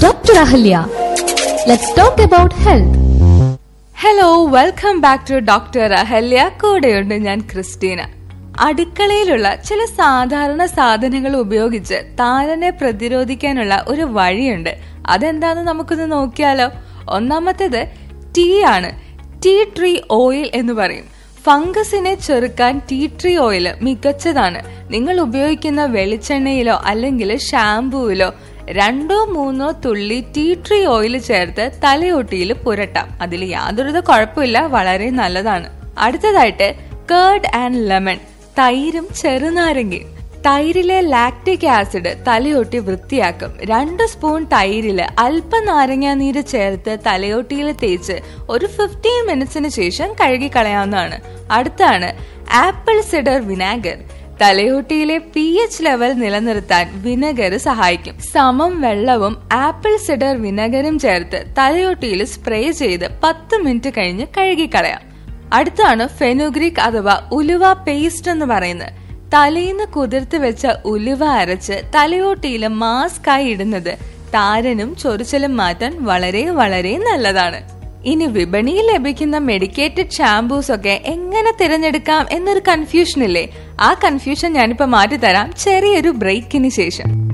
Dr. Ahalya. Let's talk about health. Hello welcome back to doctor Ahalya കൂടെയുണ്ട് ഞാൻ Christina അടുക്കളയിലുള്ള ചില സാധാരണ സാധനങ്ങൾ ഉപയോഗിച്ച് താരനെ പ്രതിരോധിക്കാനുള്ള ഒരു വഴിയുണ്ട് അതെന്താന്ന് നമുക്കൊന്ന് നോക്കിയാലോ ഒന്നാമത്തേത് ടീ ആണ് ടീ ട്രീ ഓയിൽ എന്ന് പറയും ഫംഗസിനെ ചെറുക്കാൻ ടീ ട്രീ ഓയിൽ മികച്ചതാണ് നിങ്ങൾ ഉപയോഗിക്കുന്ന വെളിച്ചെണ്ണയിലോ അല്ലെങ്കിൽ ഷാംപൂവിലോ രണ്ടോ മൂന്നോ തുള്ളി ടീ ട്രീ ഓയിൽ ചേർത്ത് തലയൊട്ടിയിൽ പുരട്ടാം അതിൽ യാതൊരുവിധ കുഴപ്പമില്ല വളരെ നല്ലതാണ് അടുത്തതായിട്ട് കേർഡ് ആൻഡ് ലെമൺ തൈരും ചെറുനാരങ്ങയും തൈരിലെ ലാക്റ്റിക് ആസിഡ് തലയൊട്ടി വൃത്തിയാക്കും രണ്ട് സ്പൂൺ തൈരില് അല്പം നാരങ്ങാ നീര് ചേർത്ത് തലയൊട്ടിയിൽ തേച്ച് ഒരു ഫിഫ്റ്റീൻ മിനിറ്റ്സിന് ശേഷം കഴുകി കളയാവുന്നതാണ് അടുത്താണ് ആപ്പിൾ സിഡർ വിനാഗർ തലയോട്ടിയിലെ പി എച്ച് ലെവൽ നിലനിർത്താൻ വിനെഗർ സഹായിക്കും സമം വെള്ളവും ആപ്പിൾ സിഡർ വിനെഗറും ചേർത്ത് തലയോട്ടിയിൽ സ്പ്രേ ചെയ്ത് പത്ത് മിനിറ്റ് കഴിഞ്ഞ് കഴുകിക്കളയാം അടുത്താണ് ഫെനുഗ്രിക് അഥവാ ഉലുവ പേസ്റ്റ് എന്ന് പറയുന്നത് തലേന്ന് കുതിർത്ത് വെച്ച ഉലുവ അരച്ച് തലയോട്ടിയിൽ മാസ്കായി ഇടുന്നത് താരനും ചൊറിച്ചലും മാറ്റാൻ വളരെ വളരെ നല്ലതാണ് ഇനി വിപണിയിൽ ലഭിക്കുന്ന മെഡിക്കേറ്റഡ് ഷാംപൂസ് ഒക്കെ എങ്ങനെ തിരഞ്ഞെടുക്കാം എന്നൊരു കൺഫ്യൂഷൻ ഇല്ലേ ആ കൺഫ്യൂഷൻ ഞാനിപ്പോ മാറ്റിത്തരാം ചെറിയൊരു ബ്രേക്കിന് ശേഷം